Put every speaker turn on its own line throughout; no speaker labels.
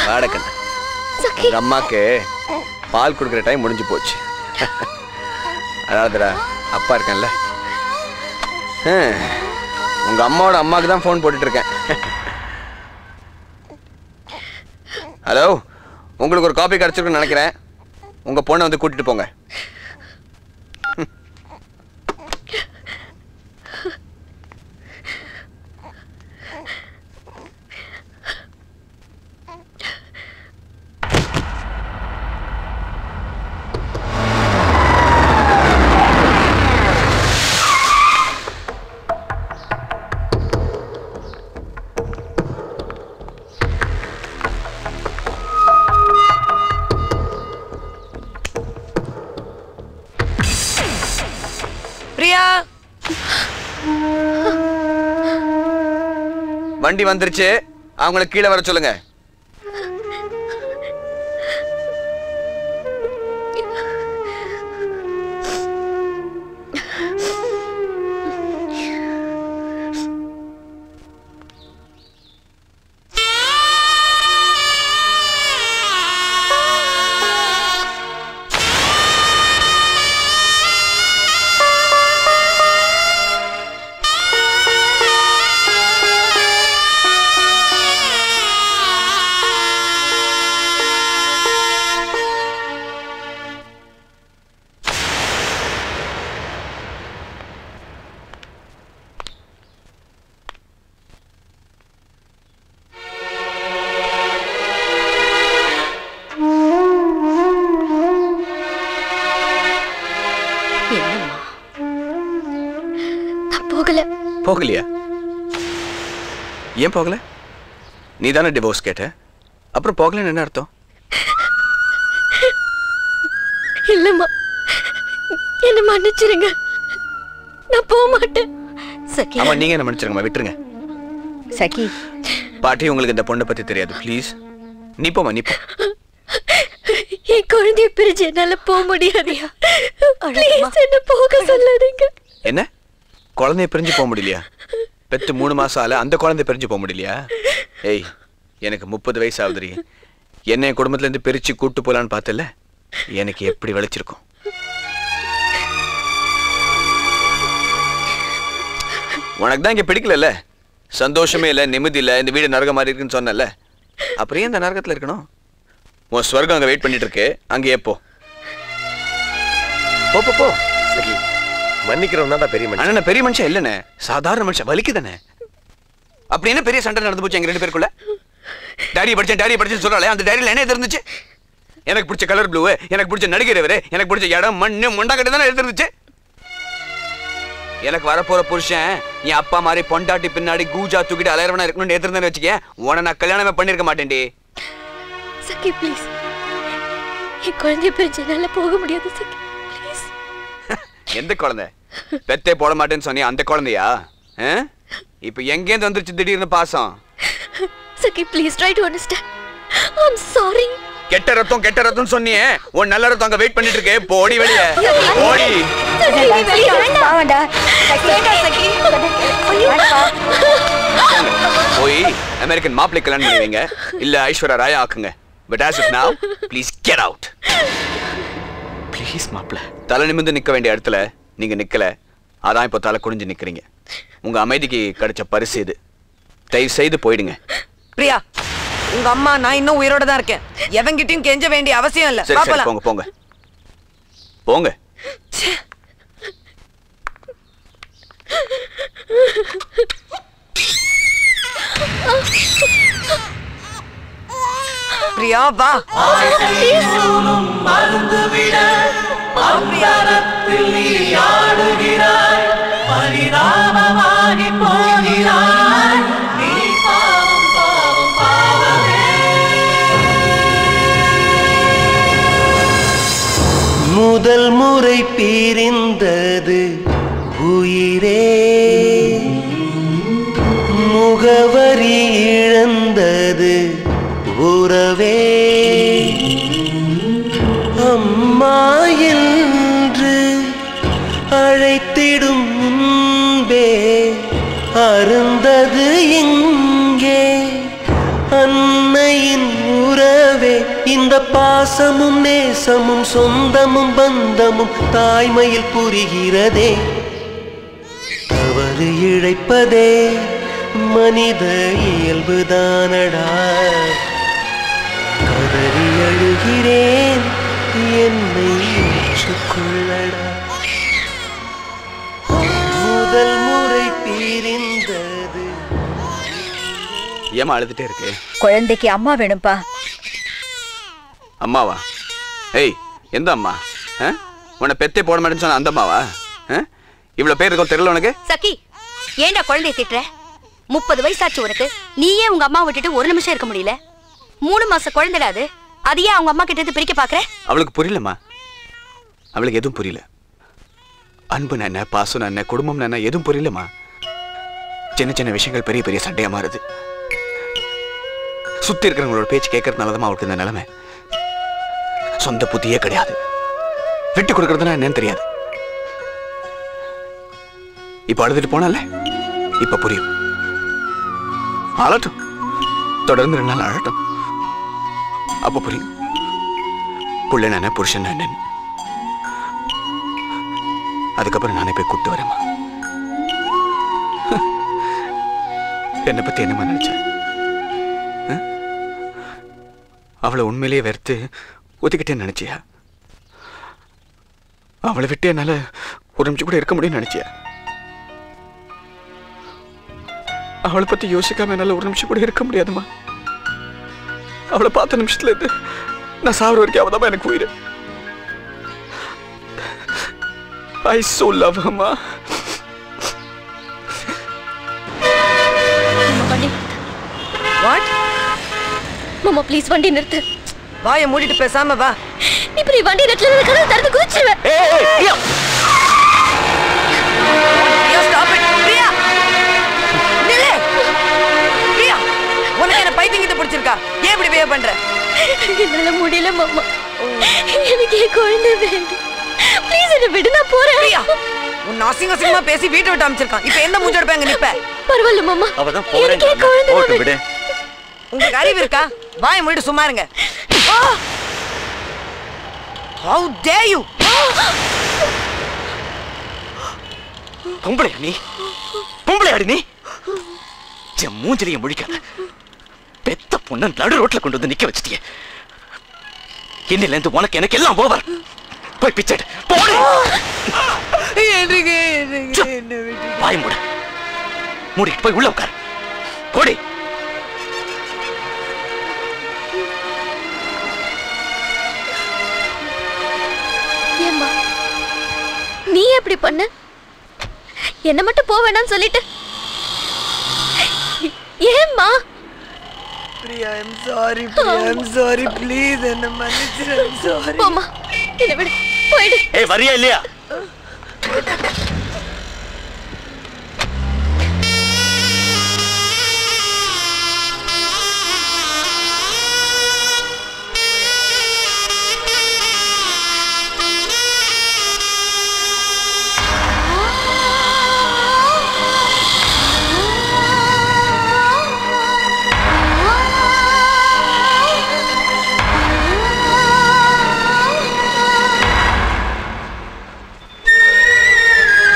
வாடக்கண்ண
சகி
உங்க அம்மாக்கு பால் கொடுக்குற டைம் முடிஞ்சு போச்சு அதாவதுடா அப்பா இருக்கேன்ல ஹம், உங்க அம்மாவோட அம்மாவுக்கு தான் ஃபோன் போட்டுட்டு இருக்கேன் ஹலோ உங்களுக்கு ஒரு காப்பி கிடச்சிருக்குன்னு நினைக்கிறேன் உங்க பொண்ணை வந்து கூட்டிட்டு போங்க
பிரியா
வண்டி வந்துருச்சு அவங்கள கீழே வர சொல்லுங்க
என்னம்மா நான் போகல
போகலையா ஏன் போகல நீ தானே டிவோர்ஸ் கேட்ட அப்புறம் போகலன்னு என்ன அர்த்தம்
இல்லம்மா என்ன மன்னிச்சிருங்க நான் போக மாட்டேன் சகி
ஆமா நீங்க என்ன மன்னிச்சிருங்கம்மா விட்டுருங்க
சகி
பாட்டி உங்களுக்கு இந்த பொண்ணை பத்தி தெரியாது ப்ளீஸ் நீ போமா நீ போ
என் குழந்தைய பிரிஞ்சு என்னால போக முடியாதியா ப்ளீஸ் என்ன போக சொல்லாதீங்க
என்ன குழந்தைய பிரிஞ்சு போக முடியலையா பெத்து மூணு மாசம் ஆல அந்த குழந்தைய பிரிஞ்சு போக முடியலையா ஏய் எனக்கு முப்பது வயசு ஆகுதுரி என்ன என் குடும்பத்துல இருந்து பிரிச்சு கூட்டு போலான்னு பார்த்தல எனக்கு எப்படி வலிச்சிருக்கும் உனக்கு தான் இங்க பிடிக்கலல்ல சந்தோஷமே இல்ல நிம்மதி இல்ல இந்த வீடு நரகம் மாதிரி இருக்குன்னு சொன்னல அப்புறம் ஏன் இந்த நரகத்துல இருக்கணும் உன் ஸ்வர்கம் அங்க வெயிட் பண்ணிட்டு இருக்கு அங்கேயே போ போ போ, போ
சகி மன்னிக்கிறவன் தான் பெரிய மனுஷன்
அண்ணா பெரிய மனுஷன் இல்லைண்ணே சாதாரண மனுஷன் வலிக்குதானே அப்படி என்ன பெரிய சண்டை நடந்து போச்சு எங்க ரெண்டு பேருக்குள்ள டாடி படிச்சேன் டாடி படிச்சேன்னு சொல்றாளே அந்த டைரியில் என்ன இருந்துச்சு எனக்கு பிடிச்ச கலர் ப்ளூ எனக்கு பிடிச்ச நடிகர் இவரு எனக்கு பிடிச்ச இடம் மண்ணு முண்டாக்கட்டு தானே இருந்துச்சு எனக்கு வரப்போற புருஷன் என் அப்பா மாதிரி பொண்டாட்டி பின்னாடி கூஜா தூக்கிட்டு அலையறவனா இருக்கணும்னு எடுத்திருந்தேன்னு வச்சுக்க உன நான் கல்யாணமே பண்ணிருக்க மாட்டேன்டி
சகி ப்ளீஸ் என் குழந்தைய பிரிஞ்சு என்னால போக முடியாது சகி ப்ளீஸ்
எந்த குழந்தை பெத்தே போட மாட்டேன்னு சொன்னியா அந்த குழந்தையா ஆ? இப்ப எங்கேருந்து வந்துருச்சு திடீர்னு பாசம்
Saki please try to understand I'm sorry
கெட்ட ரத்தம் கெட்ட ரத்தம் சொன்னியே உன் நல்ல ரத்தம் அங்க வெயிட் பண்ணிட்டு இருக்கே போடி வெளிய போடி
பாவண்டா
போய் அமெரிக்கன் மாப்பிளை கல்யாணம் பண்ணுவீங்க இல்ல ஐஸ்வர்யா ராயா ஆக்குங்க but as it now please get out please மாப்பிள தலை நிமிர்ந்து நிக்க வேண்டிய இடத்துல நீங்க நிக்கல அதான் இப்போ தலை குனிஞ்சு நிக்கிறீங்க உங்க அமைதிக்கு கிடைச்ச பரிசு இது தயவு செய்து போயிடுங்க
பிரியா உங்க அம்மா நான் இன்னும் உயிரோட தான் இருக்கேன் எவங்கிட்டயும் கெஞ்ச வேண்டிய அவசியம் இல்ல
சரி சரி
பாப்பலாம்
போங்க போங்க போங்க
பிரியா வா
முதல் முறை பிரிந்தது உயிரே முகவரி இழந்தது உறவே அம்மா என்று அழைத்திடும் முன்பே அருந்தது இங்கே அன்னையின் உறவே இந்த பாசமும் நேசமும் சொந்தமும் பந்தமும் தாய்மையில் புரிகிறதே தவறு இழைப்பதே மனித இயல்புதானடா கதறி அழுகிறேன் என்னை ஏற்றுக்கொள்ளடா முதல் முறை பிரிந்தது
ஏமா அழுதுட்டே இருக்கு
குழந்தைக்கு அம்மா வேணும்பா
அம்மாவா ஏய் எந்த அம்மா ஆ? உன்னை பெத்தே போட மாட்டேன்னு சொன்ன அந்த அம்மாவா ஆ? இவ்வளவு பேர் இருக்கோம் தெரியல உனக்கு
சக்கி ஏன்டா குழந்தைய திட்டுற முப்பது வயசாச்சு உனக்கு நீயே உங்க அம்மா விட்டுட்டு ஒரு நிமிஷம் இருக்க முடியல மூணு மாச குழந்தைடா அது அதையே அவங்க அம்மா கிட்ட இருந்து பிரிக்க பாக்குற
அவளுக்கு புரியலம்மா அவளுக்கு எதுவும் புரியல அன்பு என்ன பாசம் என்ன குடும்பம் என்ன எதுவும் புரியலம்மா சின்ன சின்ன விஷயங்கள் பெரிய பெரிய சண்டையா மாறுது சுத்தி இருக்கிறவங்களோட பேச்சு கேட்கறதுனால தான் அவளுக்கு இந்த நிலைமை சொந்த புத்தியே கிடையாது விட்டு கொடுக்கறதுனா என்னன்னு தெரியாது இப்ப அழுதுட்டு போனால இப்ப புரியும் அழட்டும் தொடர்ந்து ரெண்டு நாள் அழட்டும் அப்ப புரியும் புள்ள நானே புருஷன் நானே அதுக்கப்புறம் நானே போய் கூப்பிட்டு வரேம்மா என்னை பத்தி என்னமா நினைச்ச ஆ? அவளை உண்மையிலேயே வெறுத்து ஒதுக்கிட்டேன்னு நினைச்சியா அவளை விட்டு என்னால ஒரு நிமிஷம் கூட இருக்க முடியும்னு நினைச்சியா அவளை பத்தி யோசிக்காம என்னால ஒரு நிமிஷம் கூட இருக்க முடியாதுமா அவளை பார்த்த நிமிஷத்துல இருந்து நான் சாவர வரைக்கும் அவதான் எனக்கு உயிர் I so love her ma
வண்டி
வாட்
மாமா ப்ளீஸ் வண்டி நிறுத்து
வாயை மூடிட்டு பேசாம வா
இப்ப நீ வண்டி நிறுத்தல கதவு திறந்து குதிச்சிருவேன்
பிரியா ஸ்டாப் இட் பிரியா நில்லு பிரியா உனக்கு என்ன பைத்தியங்கிட்ட பிடிச்சிருக்கா ஏன் இப்படி பிஹேவ் பண்ற
என்னால முடியல மாமா எனக்கு என் குழந்தை வேணும் ப்ளீஸ் என்ன விடு நான் போறேன்
பிரியா உன் அசிங்க அசிங்கமா பேசி வீட்டை விட்டு அமைச்சிருக்கான் இப்ப எந்த மூஞ்சோட போய் அங்க நிப்ப
பரவாயில்ல மாமா
அவதான்
எனக்கு என் குழந்தை
போட்டு
வேணும்.
விடு
உங்களுக்கு அறிவு இருக்கா வாயை மூடிட்டு சும்மா இருங்க ஹவு டே யூ
பொம்பளையா நீ பொம்பளையாடி நீ என் மூஞ்சிலையும் முழிக்காத பெத்த பொண்ண நடு ரோட்ல கொண்டு வந்து நிக்க வச்சிட்டியே இன்னில இருந்து உனக்கு எனக்கு எல்லாம் ஓவர் போய் பிச்சைடு போடு வாய் மூடு மூடிட்டு போய் உள்ள உட்காரு போடி
ஏம்மா நீ எப்படி பண்ண என்ன மட்டும் போக வேணாம்னு சொல்லிட்டு ஏம்மா
Priya I'm sorry Priya I'm sorry please என்ன மன்னிச்சிரு ஐம் சாரி
போம்மா என்ன விடு போயிடு
ஏய் வரியா இல்லையா
ah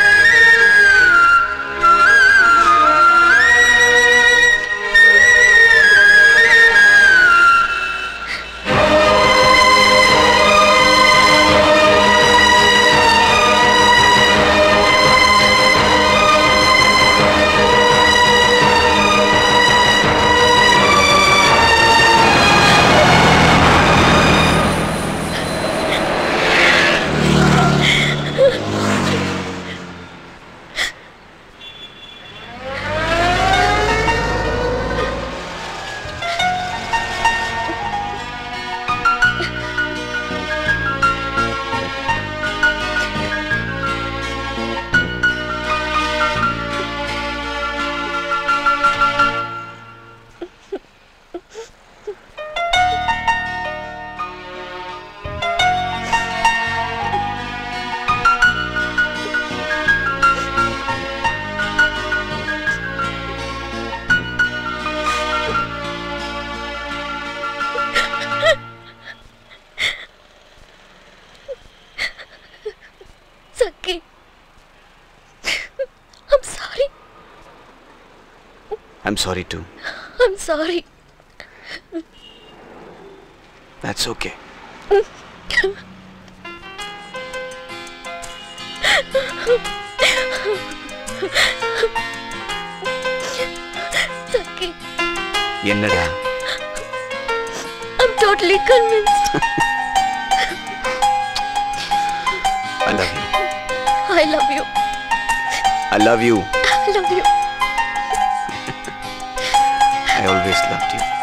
sorry to
I'm sorry.
That's okay
Saki,
என்னடா
I'm totally convinced.
I love you
I love you.
I love you
I love you.
I always love you